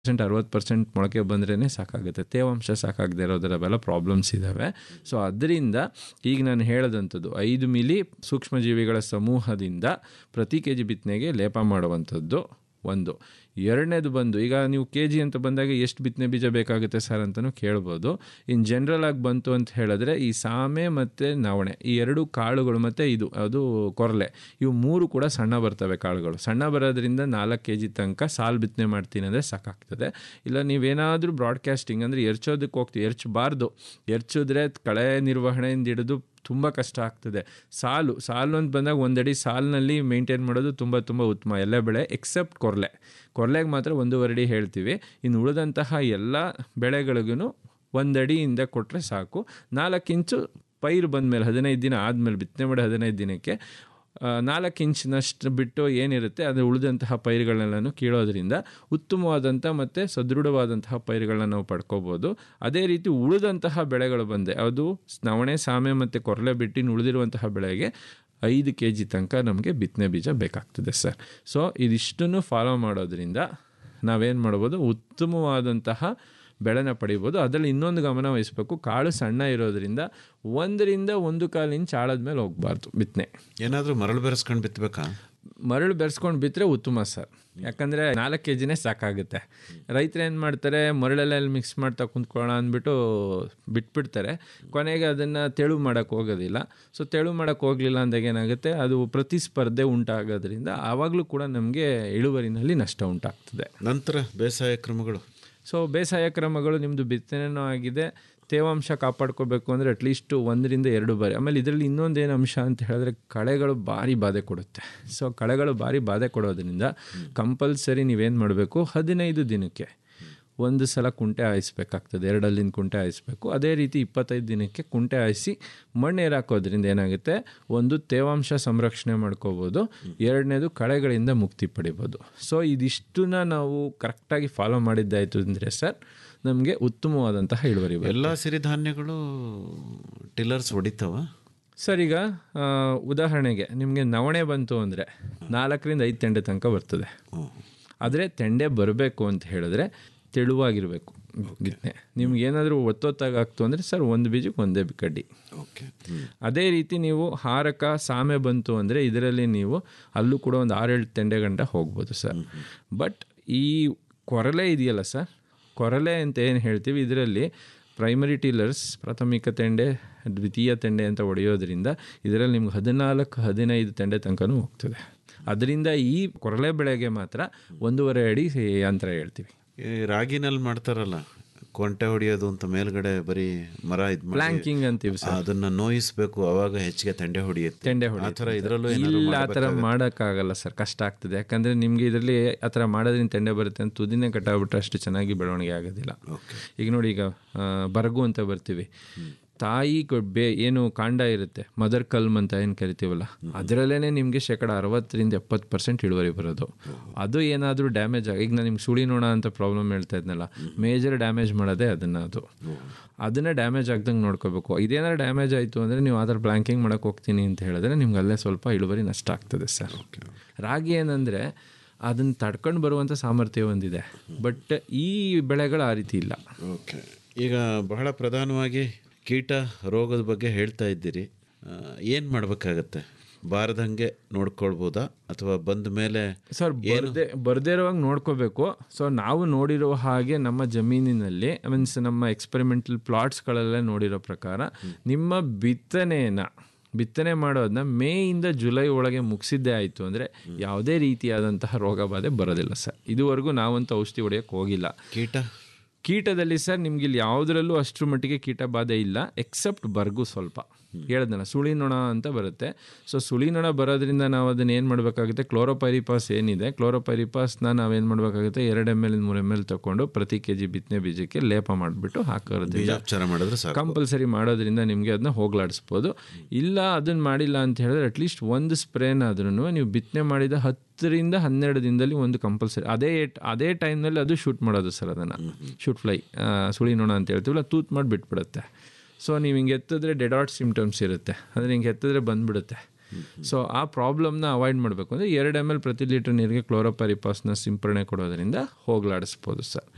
percent ಅರವತ್ತು percent ಮೊಳಕೆ ಬಂದ್ರೇ ಸಾಕಾಗುತ್ತೆ ತೇವಾಂಶ ಸಾಕಾಗದೇ ಇರೋದರವೆಲ್ಲ ಪ್ರಾಬ್ಲಮ್ಸ್ ಇದ್ದಾವೆ ಸೊ ಅದರಿಂದ ಈಗ ನಾನು ಹೇಳದಂಥದ್ದು ಐದು ಮಿಲಿ ಸೂಕ್ಷ್ಮಜೀವಿಗಳ ಸಮೂಹದಿಂದ ಪ್ರತಿ ಕೆ ಜಿ ಬಿತ್ತನೆಗೆ ಲೇಪ ಮಾಡುವಂಥದ್ದು ಒಂದು ಎರಡನೇದು ಬಂದು ಈಗ ನೀವು ಕೆ ಜಿ ಅಂತ ಬಂದಾಗ ಎಷ್ಟು ಬಿತ್ತನೆ ಬೀಜ ಬೇಕಾಗುತ್ತೆ ಸರ್ ಅಂತಲೂ ಕೇಳ್ಬೋದು ಇನ್ ಜನರಲ್ ಆಗಿ ಬಂತು ಅಂತ ಹೇಳಿದ್ರೆ ಈ ಸಾಮೆ ಮತ್ತು ನವಣೆ ಈ ಎರಡು ಕಾಳುಗಳು ಮತ್ತು ಇದು ಅದು ಕೊರಲೆ ಇವು ಮೂರು ಕೂಡ ಸಣ್ಣ ಬರ್ತವೆ ಕಾಳುಗಳು ಸಣ್ಣ ಬರೋದ್ರಿಂದ ನಾಲ್ಕು ಕೆ ಜಿ ತನಕ ಸಾಲು ಬಿತ್ತನೆ ಮಾಡ್ತೀನಿ ಅಂದರೆ ಸಾಕಾಗ್ತದೆ ಇಲ್ಲ ನೀವೇನಾದರೂ ಬ್ರಾಡ್ಕಾಸ್ಟಿಂಗ್ ಅಂದರೆ ಎರ್ಚೋದಕ್ಕೆ ಹೋಗ್ತೀವಿ ಎರ್ಚಬಾರ್ದು ಎರ್ಚಿದ್ರೆ ಕಳೆ ನಿರ್ವಹಣೆಯಿಂದ ಹಿಡಿದು ತುಂಬ ಕಷ್ಟ ಆಗ್ತದೆ ಸಾಲು ಸಾಲು ಅಂತ ಬಂದಾಗ ಒಂದಡಿ ಸಾಲಿನಲ್ಲಿ ಮೇಂಟೈನ್ ಮಾಡೋದು ತುಂಬ ತುಂಬ ಉತ್ತಮ ಎಲ್ಲ ಬೆಳೆ ಎಕ್ಸೆಪ್ಟ್ ಕೊರ್ಲೆ ಕೊರ್ಲೆಗೆ ಮಾತ್ರ ಒಂದೂವರೆ ಅಡಿ ಹೇಳ್ತೀವಿ ಇನ್ನು ಉಳಿದಂತಹ ಎಲ್ಲ ಬೆಳೆಗಳಿಗೂ ಒಂದಡಿಯಿಂದ ಕೊಟ್ಟರೆ ಸಾಕು ನಾಲ್ಕು ಇಂಚು ಪೈರು ಬಂದಮೇಲೆ ಹದಿನೈದು ದಿನ ಆದಮೇಲೆ ಬಿತ್ತನೆ ಮಾಡಿ ಹದಿನೈದು ದಿನಕ್ಕೆ ನಾಲ್ಕು ಇಂಚಿನಷ್ಟು ಬಿಟ್ಟು ಏನಿರುತ್ತೆ ಅದು ಉಳಿದಂತಹ ಪೈರುಗಳನ್ನೆಲ್ಲನೂ ಕೀಳೋದ್ರಿಂದ ಉತ್ತಮವಾದಂಥ ಮತ್ತು ಸದೃಢವಾದಂತಹ ಪೈರುಗಳನ್ನ ನಾವು ಪಡ್ಕೋಬೋದು ಅದೇ ರೀತಿ ಉಳಿದಂತಹ ಬೆಳೆಗಳು ಬಂದೆ ಅದು ನವಣೆ ಸಾಮೆ ಮತ್ತು ಕೊರಲೆ ಬಿಟ್ಟು ಉಳಿದಿರುವಂತಹ ಬೆಳೆಗೆ ಐದು ಕೆ ಜಿ ತನಕ ನಮಗೆ ಬಿತ್ತನೆ ಬೀಜ ಬೇಕಾಗ್ತದೆ ಸರ್ ಸೊ ಇದಿಷ್ಟನ್ನು ಫಾಲೋ ಮಾಡೋದ್ರಿಂದ ನಾವೇನು ಮಾಡ್ಬೋದು ಉತ್ತಮವಾದಂತಹ ಬೆಳೆನ ಪಡಿಬೋದು ಅದರಲ್ಲಿ ಇನ್ನೊಂದು ಗಮನ ವಹಿಸಬೇಕು ಕಾಳು ಸಣ್ಣ ಇರೋದ್ರಿಂದ ಒಂದರಿಂದ ಒಂದು ಕಾಲು ಇಂಚ್ ಆಳದ ಮೇಲೆ ಹೋಗಬಾರ್ದು ಬಿತ್ತನೆ ಏನಾದರೂ ಮರಳು ಬೆರೆಸ್ಕೊಂಡು ಬಿತ್ತಬೇಕಾ ಮರಳು ಬೆರೆಸ್ಕೊಂಡು ಬಿತ್ತರೆ ಉತ್ತಮ ಸರ್ ಯಾಕಂದರೆ ನಾಲ್ಕು ಕೆ ಜಿನೇ ಸಾಕಾಗುತ್ತೆ ರೈತರು ಏನು ಮಾಡ್ತಾರೆ ಮರಳೆಲ್ಲ ಮಿಕ್ಸ್ ಮಾಡ್ತಾ ಕುಂತ್ಕೊಳ್ಳೋಣ ಅಂದ್ಬಿಟ್ಟು ಬಿಟ್ಬಿಡ್ತಾರೆ ಕೊನೆಗೆ ಅದನ್ನು ತೆಳು ಮಾಡೋಕ್ಕೆ ಹೋಗೋದಿಲ್ಲ ಸೊ ತೆಳು ಮಾಡೋಕ್ಕೆ ಹೋಗಲಿಲ್ಲ ಅಂದಾಗ ಏನಾಗುತ್ತೆ ಅದು ಪ್ರತಿಸ್ಪರ್ಧೆ ಉಂಟಾಗೋದ್ರಿಂದ ಆವಾಗಲೂ ಕೂಡ ನಮಗೆ ಇಳುವರಿನಲ್ಲಿ ನಷ್ಟ ಉಂಟಾಗ್ತದೆ ನಂತರ ಬೇಸಾಯ ಕ್ರಮಗಳು ಸೊ ಬೇಸಾಯ ಕ್ರಮಗಳು ನಿಮ್ಮದು ಬಿತ್ತನೆನೂ ಆಗಿದೆ ತೇವಾಂಶ ಕಾಪಾಡ್ಕೋಬೇಕು ಅಂದರೆ ಅಟ್ಲೀಸ್ಟ್ ಒಂದರಿಂದ ಎರಡು ಬಾರಿ ಆಮೇಲೆ ಇದರಲ್ಲಿ ಇನ್ನೊಂದೇನು ಅಂಶ ಅಂತ ಹೇಳಿದ್ರೆ ಕಳೆಗಳು ಭಾರಿ ಬಾಧೆ ಕೊಡುತ್ತೆ ಸೊ ಕಳೆಗಳು ಭಾರಿ ಬಾಧೆ ಕೊಡೋದ್ರಿಂದ ಕಂಪಲ್ಸರಿ ನೀವೇನು ಮಾಡಬೇಕು ಹದಿನೈದು ದಿನಕ್ಕೆ ಒಂದು ಸಲ ಕುಂಟೆ ಹಾಯಿಸ್ಬೇಕಾಗ್ತದೆ ಎರಡಲ್ಲಿಂದ ಕುಂಟೆ ಹಾಯಿಸ್ಬೇಕು ಅದೇ ರೀತಿ ಇಪ್ಪತ್ತೈದು ದಿನಕ್ಕೆ ಕುಂಟೆ ಹಾಯಿಸಿ ಮಣ್ಣು ಏರಾಕೋದ್ರಿಂದ ಏನಾಗುತ್ತೆ ಒಂದು ತೇವಾಂಶ ಸಂರಕ್ಷಣೆ ಮಾಡ್ಕೋಬೋದು ಎರಡನೇದು ಕಳೆಗಳಿಂದ ಮುಕ್ತಿ ಪಡಿಬೋದು ಸೊ ಇದಿಷ್ಟನ್ನ ನಾವು ಕರೆಕ್ಟಾಗಿ ಫಾಲೋ ಮಾಡಿದ್ದಾಯಿತು ಅಂದರೆ ಸರ್ ನಮಗೆ ಉತ್ತಮವಾದಂತಹ ಇಳುವರಿ ಎಲ್ಲ ಸಿರಿಧಾನ್ಯಗಳು ಟಿಲ್ಲರ್ಸ್ ಹೊಡಿತಾವ ಸರ್ ಈಗ ಉದಾಹರಣೆಗೆ ನಿಮಗೆ ನವಣೆ ಬಂತು ಅಂದರೆ ನಾಲ್ಕರಿಂದ ಐದು ತೆಂಡೆ ತನಕ ಬರ್ತದೆ ಆದರೆ ತೆಂಡೆ ಬರಬೇಕು ಅಂತ ಹೇಳಿದ್ರೆ ತೆಳುವಾಗಿರಬೇಕು ಬಿತ್ತನೆ ನಿಮ್ಗೆ ಏನಾದರೂ ಒತ್ತೊತ್ತಾಗಿ ಆಗ್ತು ಅಂದರೆ ಸರ್ ಒಂದು ಬೀಜಕ್ಕೆ ಒಂದೇ ಕಡ್ಡಿ ಓಕೆ ಅದೇ ರೀತಿ ನೀವು ಹಾರಕ ಸಾಮೆ ಬಂತು ಅಂದರೆ ಇದರಲ್ಲಿ ನೀವು ಅಲ್ಲೂ ಕೂಡ ಒಂದು ಆರೇಳು ತೆಂಡೆ ಗಂಟ ಹೋಗ್ಬೋದು ಸರ್ ಬಟ್ ಈ ಕೊರಲೆ ಇದೆಯಲ್ಲ ಸರ್ ಕೊರಲೆ ಅಂತ ಏನು ಹೇಳ್ತೀವಿ ಇದರಲ್ಲಿ ಪ್ರೈಮರಿ ಟೀಲರ್ಸ್ ಪ್ರಾಥಮಿಕ ತೆಂಡೆ ದ್ವಿತೀಯ ತೆಂಡೆ ಅಂತ ಹೊಡೆಯೋದ್ರಿಂದ ಇದರಲ್ಲಿ ನಿಮ್ಗೆ ಹದಿನಾಲ್ಕು ಹದಿನೈದು ತೆಂಡೆ ತನಕನೂ ಹೋಗ್ತದೆ ಅದರಿಂದ ಈ ಕೊರಲೆ ಬೆಳೆಗೆ ಮಾತ್ರ ಒಂದೂವರೆ ಅಡಿ ಯಂತ್ರ ಹೇಳ್ತೀವಿ ಈ ರಾಗಿನಲ್ಲಿ ಮಾಡ್ತಾರಲ್ಲ ಕೊಂಟೆ ಹೊಡಿಯೋದು ಅಂತ ಮೇಲ್ಗಡೆ ಬರೀ ಮರ ಇದು ಪ್ಲಾಂಕಿಂಗ್ ಅಂತೀವಿ ಸರ್ ಅದನ್ನ ನೋಯಿಸ್ಬೇಕು ಅವಾಗ ಹೆಚ್ಚಿಗೆ ತೆಂಡೆ ಹೊಡಿಯುತ್ತೆ ತೆಂಡೆ ಆ ಥರ ಇದರಲ್ಲೂ ಇಲ್ಲ ಆ ಥರ ಮಾಡೋಕ್ಕಾಗಲ್ಲ ಸರ್ ಕಷ್ಟ ಆಗ್ತದೆ ಯಾಕಂದರೆ ನಿಮಗೆ ಇದರಲ್ಲಿ ಆ ಥರ ಮಾಡೋದ್ರಿಂದ ತೆಂಡೆ ಬರುತ್ತೆ ಅಂತ ತುದಿನೇ ಕಟ್ಟಾಗ್ಬಿಟ್ರೆ ಅಷ್ಟು ಚೆನ್ನಾಗಿ ಬೆಳವಣಿಗೆ ಆಗೋದಿಲ್ಲ ಈಗ ನೋಡಿ ಈಗ ಆ, ಬರಗು ಅಂತ ಬರ್ತೀವಿ ತಾಯಿ ಗೊ- ಬೇ ಏನು ಕಾಂಡ ಇರುತ್ತೆ ಮದರ್ ಕಲ್ಮ್ ಅಂತ ಏನು ಕರಿತೀವಲ್ಲ ಅದರಲ್ಲೇ ನಿಮಗೆ ಶೇಕಡ ಅರವತ್ತರಿಂದ ಎಪ್ಪತ್ತು ಪರ್ಸೆಂಟ್ ಇಳುವರಿ ಬರೋದು ಅದು ಏನಾದರೂ ಡ್ಯಾಮೇಜ್ ಆಗಿ ಈಗ ನಾನು ನಿಮ್ಗೆ ಸುಳಿ ನೋಣ ಅಂತ ಪ್ರಾಬ್ಲಮ್ ಹೇಳ್ತಾ ಇದ್ನಲ್ಲ ಮೇಜರ್ ಡ್ಯಾಮೇಜ್ ಮಾಡೋದೇ ಅದನ್ನು ಅದು ಅದನ್ನೇ ಡ್ಯಾಮೇಜ್ ಆಗ್ದಂಗೆ ನೋಡ್ಕೋಬೇಕು ಇದೇನಾದ್ರು ಡ್ಯಾಮೇಜ್ ಆಯಿತು ಅಂದರೆ ನೀವು ಆ ಥರ ಬ್ಲಾಂಕಿಂಗ್ ಮಾಡೋಕೆ ಹೋಗ್ತೀನಿ ಅಂತ ಹೇಳಿದ್ರೆ ನಿಮ್ಗೆ ಅಲ್ಲೇ ಸ್ವಲ್ಪ ಇಳುವರಿ ನಷ್ಟ ಆಗ್ತದೆ ಸರ್ ರಾಗಿ ಏನಂದರೆ ಅದನ್ನು ತಡ್ಕೊಂಡು ಬರುವಂಥ ಸಾಮರ್ಥ್ಯ ಒಂದಿದೆ ಬಟ್ ಈ ಬೆಳೆಗಳು ಆ ರೀತಿ ಇಲ್ಲ ಓಕೆ ಈಗ ಬಹಳ ಪ್ರಧಾನವಾಗಿ ಕೀಟ ರೋಗದ ಬಗ್ಗೆ ಹೇಳ್ತಾ ಇದ್ದೀರಿ ಏನು ಮಾಡಬೇಕಾಗತ್ತೆ ಬಾರದಂಗೆ ನೋಡ್ಕೊಳ್ಬೋದಾ ಅಥವಾ ಬಂದ ಮೇಲೆ ಸರ್ ಬರ್ದೇ ಬರ್ದೇ ಇರುವಾಗ ನೋಡ್ಕೋಬೇಕು ಸೊ ನಾವು ನೋಡಿರೋ ಹಾಗೆ ನಮ್ಮ ಜಮೀನಿನಲ್ಲಿ ಮೀನ್ಸ್ ನಮ್ಮ ಎಕ್ಸ್ಪೆರಿಮೆಂಟಲ್ ಪ್ಲಾಟ್ಸ್ಗಳೆಲ್ಲ ನೋಡಿರೋ ಪ್ರಕಾರ ನಿಮ್ಮ ಬಿತ್ತನೆನ ಬಿತ್ತನೆ ಮಾಡೋದನ್ನ ಮೇಯಿಂದ ಜುಲೈ ಒಳಗೆ ಮುಗಿಸಿದ್ದೇ ಆಯಿತು ಅಂದರೆ ಯಾವುದೇ ರೀತಿಯಾದಂತಹ ರೋಗ ಬಾಧೆ ಬರೋದಿಲ್ಲ ಸರ್ ಇದುವರೆಗೂ ನಾವಂತೂ ಔಷಧಿ ಹೊಡೆಯೋಕ್ಕೆ ಹೋಗಿಲ್ಲ ಕೀಟ ಕೀಟದಲ್ಲಿ ಸರ್ ನಿಮ್ಗೆ ಇಲ್ಲಿ ಯಾವುದರಲ್ಲೂ ಅಷ್ಟರ ಮಟ್ಟಿಗೆ ಕೀಟ ಬಾಧೆ ಇಲ್ಲ ಎಕ್ಸೆಪ್ಟ್ ಬರ್ಗು ಸ್ವಲ್ಪ ಹೇಳ್ದಲ್ಲ ಸುಳಿ ನೊಣ ಅಂತ ಬರುತ್ತೆ ಸೊ ಸುಳಿ ನೊಣ ಬರೋದ್ರಿಂದ ನಾವು ಅದನ್ನ ಏನು ಮಾಡಬೇಕಾಗುತ್ತೆ ಕ್ಲೋರೋಪೈರಿಪಾಸ್ ಏನಿದೆ ಕ್ಲೋರೋಪೈರಿಪಾಸ್ನ ನಾವೇನು ಮಾಡಬೇಕಾಗುತ್ತೆ ಎರಡು ಎಮ್ ಎಲ್ ಮೂರು ಎಮ್ ಎಲ್ ತೊಗೊಂಡು ಪ್ರತಿ ಕೆ ಜಿ ಬಿತ್ತನೆ ಬೀಜಕ್ಕೆ ಲೇಪ ಮಾಡಿಬಿಟ್ಟು ಹಾಕೋದ್ರಿಂದ ಬೀಜೋಪಚಾರ ಮಾಡಿದ್ರೆ ಸಾಕು ಕಂಪಲ್ಸರಿ ಮಾಡೋದ್ರಿಂದ ನಿಮಗೆ ಅದನ್ನ ಹೋಗ್ಲಾಡಿಸ್ಬೋದು ಇಲ್ಲ ಅದನ್ನ ಮಾಡಿಲ್ಲ ಅಂತ ಹೇಳಿದ್ರೆ ಅಟ್ಲೀಸ್ಟ್ ಒಂದು ಸ್ಪ್ರೇನಾದ್ರೂ ನೀವು ಬಿತ್ತನೆ ಮಾಡಿದ ಹತ್ತರಿಂದ ಹನ್ನೆರಡು ದಿನದಲ್ಲಿ ಒಂದು ಕಂಪಲ್ಸರಿ ಅದೇ ಅದೇ ಟೈಮ್ನಲ್ಲಿ ಅದು ಶೂಟ್ ಮಾಡೋದು ಸರ್ ಅದನ್ನು ಶೂಟ್ ಫ್ಲೈ ಸುಳಿ ನೋಣ ಅಂತ ಹೇಳ್ತೀವಲ್ಲ ತೂತ್ ಮಾಡಿ ಬಿಟ್ಬಿಡುತ್ತೆ ಸೊ ನೀವು ಹಿಂಗೆ ಎತ್ತಿದ್ರೆ ಡೆಡಾಟ್ ಸಿಮ್ಟಮ್ಸ್ ಇರುತ್ತೆ ಅಂದರೆ ಹಿಂಗೆ ಎತ್ತಿದ್ರೆ ಬಂದ್ಬಿಡುತ್ತೆ ಸೊ ಆ ಪ್ರಾಬ್ಲಮ್ನ ಅವಾಯ್ಡ್ ಮಾಡಬೇಕು ಅಂದರೆ ಎರಡು ಎಮ್ ಎಲ್ ಪ್ರತಿ ಲೀಟರ್ ನೀರಿಗೆ ಕ್ಲೋರೋಪರಿಪಾಸ್ನ ಸಿಂಪರಣೆ ಕೊಡೋದ್ರಿಂದ ಹೋಗ್ಲಾಡಿಸ್ಬೋದು ಸರ್